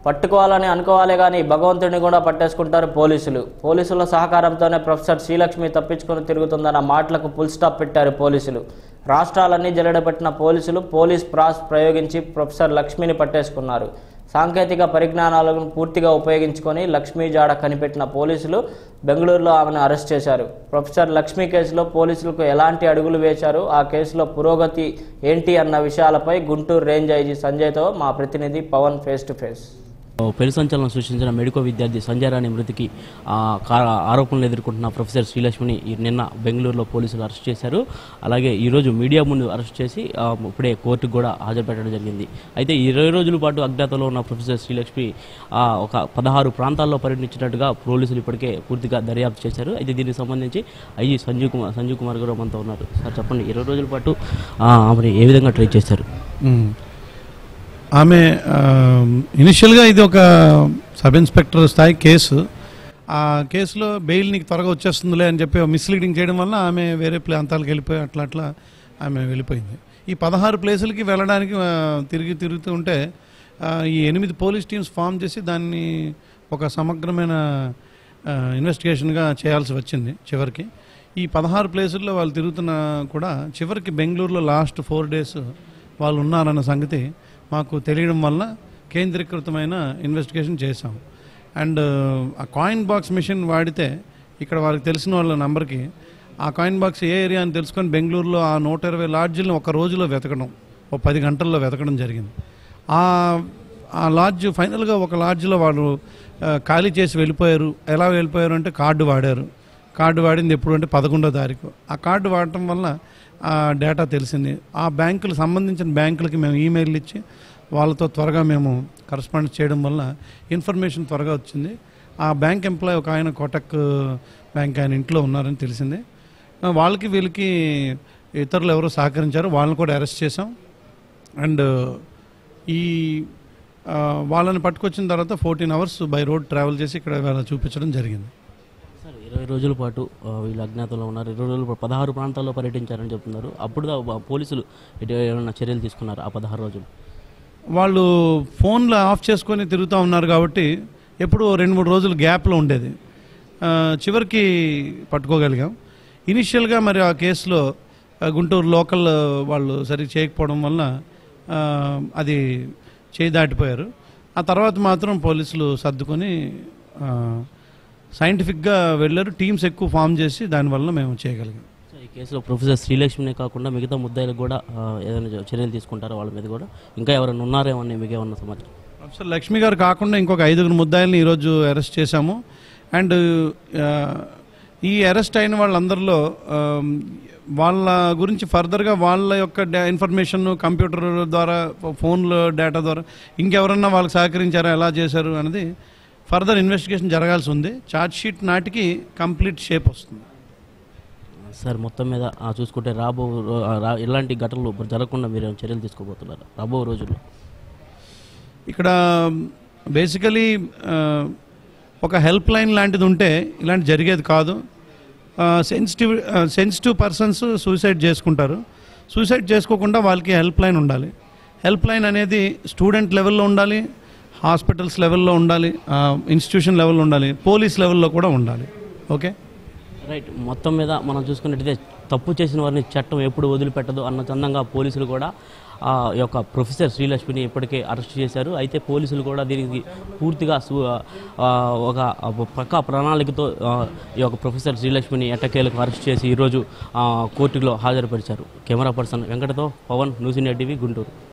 పట్టుకోవాలని అనుకోవాలి కానీ భగవంతుడిని కూడా పట్టేసుకుంటారు పోలీసులు పోలీసుల సహకారంతోనే ప్రొఫెసర్ శ్రీలక్ష్మి తప్పించుకొని తిరుగుతుందన్న మాటలకు ఫుల్ స్టాప్ పెట్టారు పోలీసులు రాష్ట్రాలన్నీ జల్లెడబెట్టిన పోలీసులు పోలీస్ ప్రాస్ ప్రయోగించి ప్రొఫెసర్ లక్ష్మిని పట్టేసుకున్నారు సాంకేతిక పరిజ్ఞానాలను పూర్తిగా ఉపయోగించుకొని లక్ష్మీ జాడ కనిపెట్టిన పోలీసులు బెంగళూరులో ఆమెను అరెస్ట్ చేశారు ప్రొఫెసర్ లక్ష్మీ కేసులో పోలీసులకు ఎలాంటి అడుగులు వేశారు ఆ కేసులో పురోగతి ఏంటి అన్న విషయాలపై గుంటూరు రేంజ్ ఐజీ సంజయ్తో మా ప్రతినిధి పవన్ ఫేస్ టు ఫేస్ పెను సంచలనం సృష్టించిన మెడికో విద్యార్థి సంజయ్ రాణి మృతికి ఆ, కా- ఆరోపణలు ఎదుర్కొంటున్న ప్రొఫెసర్ శ్రీలక్ష్మిని ఈ నిన్న బెంగళూరులో పోలీసులు అరెస్ట్ చేశారు అలాగే ఈ రోజు మీడియా ముందు అరెస్ట్ చేసి ఆ, ఇప్పుడే కోర్టుకు కూడా హాజరుపెట్టడం జరిగింది అయితే ఈ ఇరవై రోజుల పాటు అజ్ఞాతంలో ఉన్న ప్రొఫెసర్ శ్రీలక్ష్మి ఆ, ఒక పదహారు ప్రాంతాల్లో పర్యటించినట్టుగా పోలీసులు ఇప్పటికే పూర్తిగా దర్యాప్తు చేశారు అయితే దీనికి సంబంధించి ఐజీ సంజీవ్ కుమార్ సంజీవ్ కుమార్ గారు మనతో ఉన్నారు సార్ చెప్పండి ఇరవై రోజుల పాటు ఆ, ఆమెను ఏ విధంగా ట్రై చేశారు మ్మ్. ఆమె ఇనిషియల్గా ఇది ఒక సబ్ ఇన్స్పెక్టర్ స్థాయి కేసు ఆ కేసులో బెయిల్ నీకు త్వరగా వచ్చేస్తుందిలే అని చెప్పి మిస్లీడింగ్ చేయడం వల్ల ఆమె వేరే ప్రాంతాలకు వెళ్ళిపోయి అట్లా అట్లా ఆమె వెళ్ళిపోయింది ఈ పదహారు ప్లేసులకి వెళ్ళడానికి ఆ, తిరిగి తిరుగుతూ ఉంటే ఆ, ఈ ఎనిమిది పోలీస్ టీమ్స్ ఫామ్ చేసి దాన్ని ఒక సమగ్రమైన ఇన్వెస్టిగేషన్గా చేయాల్సి వచ్చింది చివరికి ఈ పదహారు ప్లేసుల్లో వాళ్ళు తిరుగుతున్న కూడా చివరికి బెంగళూరులో లాస్ట్ ఫోర్ డేస్ వాళ్ళు ఉన్నారన్న సంగతి మాకు తెలియడం వల్ల కేంద్రీకృతమైన ఇన్వెస్టిగేషన్ చేశాం అండ్ ఆ కాయిన్ బాక్స్ మిషన్ వాడితే ఇక్కడ వాళ్ళకి తెలిసిన వాళ్ళ నంబర్కి ఆ కాయిన్ బాక్స్ ఏ ఏరియా అని తెలుసుకొని బెంగళూరులో ఆ నూట ఇరవై లాడ్జిలను ఒక రోజులో వెతకడం ఓ పది గంటల్లో వెతకడం జరిగింది ఆ ఆ లాడ్జ్ ఫైనల్గా ఒక లాడ్జ్లో వాళ్ళు ఆ, ఖాళీ చేసి వెళ్ళిపోయారు ఎలా వెళ్ళిపోయారు అంటే కార్డు వాడారు కార్డు వాడింది ఎప్పుడు అంటే పదకొండో తారీఖు ఆ కార్డు వాడటం వల్ల ఆ డేటా తెలిసింది ఆ బ్యాంకులు సంబంధించిన బ్యాంకులకి మేము ఈమెయిల్ ఇచ్చి వాళ్ళతో త్వరగా మేము కరస్పాండెన్స్ చేయడం వల్ల ఇన్ఫర్మేషన్ త్వరగా వచ్చింది ఆ బ్యాంక్ ఎంప్లాయ్ ఒక ఆయన కోటక్ బ్యాంక్ ఆయన ఇంట్లో ఉన్నారని తెలిసింది ఆ, వాళ్ళకి వీళ్ళకి ఇతరులు ఎవరో సహకరించారు వాళ్ళని కూడా అరెస్ట్ చేసాం అండ్ ఈ ఆ, వాళ్ళని పట్టుకొచ్చిన తర్వాత fourteen hours by road travel చేసి ఇక్కడ వాళ్ళ చూపించడం జరిగింది సార్ ఇరవై రోజుల పాటు ఆ, వీళ్ళు అజ్ఞాతంలో ఉన్నారు ఇరవై రోజుల పాటు పదహారు ప్రాంతాల్లో పర్యటించారని చెప్తున్నారు అప్పుడు దా- బా- పోలీసులు ఎటు- ఏమైనా చర్యలు తీసుకున్నారు ఆ పదహారు రోజులు వాళ్ళు ఫోన్లు ఆఫ్ చేసుకొని తిరుగుతూ ఉన్నారు కాబట్టి ఎప్పుడు రెండు మూడు రోజులు గ్యాప్లో ఉండేది ఆ, చివరికి పట్టుకోగలిగాం ఇనిషియల్గా మరి ఆ కేసులో ఆ, గుంటూరు లోకల్ వాళ్ళు సరిగ్గా చేయకపోవడం వల్ల ఆ, అది చేయి దాటిపోయారు ఆ తర్వాత మాత్రం పోలీసులు సర్దుకొని ఆ, సైంటిఫిక్గా వెళ్ళారు టీమ్స్ ఎక్కువ ఫామ్ చేసి దానివల్ల మేము చేయగలిగాం సో ఈ కేసులో ప్రొఫెసర్ శ్రీలక్ష్మినే కాకుండా మిగతా ముద్దాయిలకు కూడా ఆ, ఏదైనా చర్యలు తీసుకుంటారో వాళ్ళ మీద కూడా ఇంకా ఎవరైనా ఉన్నారేమో అని మీకు ఏమన్నా సమాచారం ప్రొఫెసర్ లక్ష్మి గారు కాకుండా ఇంకొక ఐదుగురు ముద్దాయిల్ని ఈరోజు అరెస్ట్ చేశాము అండ్ ఆ, ఈ అరెస్ట్ అయిన వాళ్ళందరిలో ఆ, వాళ్ళ గురించి ఫర్దర్గా వాళ్ళ యొక్క డా- ఇన్ఫర్మేషన్ కంప్యూటర్ ద్వారా ఫోన్ల డేటా ద్వారా ఇంకెవరన్నా వాళ్ళకి సహకరించారా ఎలా చేశారు అనేది ఫర్దర్ ఇన్వెస్టిగేషన్ జరగాల్సి ఉంది ఛార్జ్ షీట్ నాటికి కంప్లీట్ షేప్ వస్తుంది సార్ మొత్తం మీద ఆ, చూసుకుంటే రాబో రో- ఆ, రా- ఇలాంటి ఘటనలు ఇప్పుడు జరగకుండా మీరు ఏమైనా చర్యలు తీసుకోబోతున్నారు రాబో రోజుల్లో ఇక్కడ బేసికలీ ఒక హెల్ప్ లైన్ లాంటిది ఉంటే ఇలాంటి జరిగేది కాదు సెన్సిటివ్ సెన్సిటివ్ పర్సన్స్ సూసైడ్ చేసుకుంటారు సూసైడ్ చేసుకోకుండా వాళ్ళకి హెల్ప్ లైన్ ఉండాలి హెల్ప్ లైన్ అనేది స్టూడెంట్ లెవెల్లో ఉండాలి హాస్పిటల్స్ లెవెల్లో ఉండాలి ఇన్స్టిట్యూషన్ లెవెల్లో ఉండాలి పోలీస్ లెవెల్లో కూడా ఉండాలి ఓకే రైట్ మొత్తం మీద మనం చూసుకున్నట్టయితే తప్పు చేసిన వారిని చట్టం ఎప్పుడు వదిలిపెట్టదు అన్న చందంగా పోలీసులు కూడా ఆ యొక్క ప్రొఫెసర్ శ్రీలక్ష్మిని ఇప్పటికే అరెస్ట్ చేశారు అయితే పోలీసులు కూడా దీనికి పూర్తిగా సు- ఆ, ఒక పక్కా ప్రణాళికతో ఆ, ఈ యొక్క ప్రొఫెసర్ శ్రీలక్ష్మిని ఎట్టకేలకు అరెస్ట్ చేసి ఈరోజు ఆ, కోర్టులో హాజరుపరిచారు కెమెరా పర్సన్ వెంకటతో Pavan news India TV Guntur